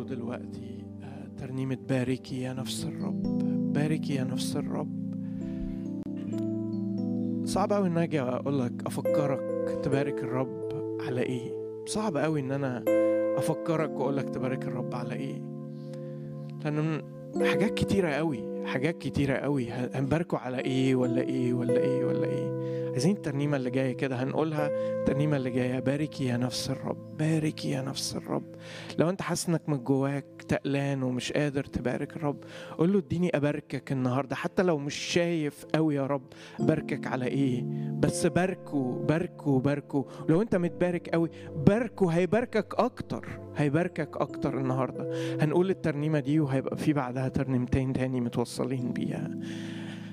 له دلوقتي آه، ترنيمة باركي يا نفس الرب باركي يا نفس الرب صعب قوي ان اجي اقول لك افكرك تبارك الرب على ايه صعب قوي ان انا افكرك واقول لك تبارك الرب على ايه لان حاجات كتيره قوي حاجات كتيره قوي هنباركه على ايه ولا ايه ولا ايه ولا ايه عايزين الترنيمة اللي جاية كده هنقولها الترنيمة اللي جاية باركي يا نفس الرب باركي يا نفس الرب لو انت حاسس انك من جواك تقلان ومش قادر تبارك الرب قول له اديني اباركك النهارده حتى لو مش شايف قوي يا رب باركك على ايه بس باركه باركه باركه لو انت متبارك قوي باركه هيباركك اكتر هيباركك اكتر النهارده هنقول الترنيمه دي وهيبقى في بعدها ترنيمتين تاني متوصلين بيها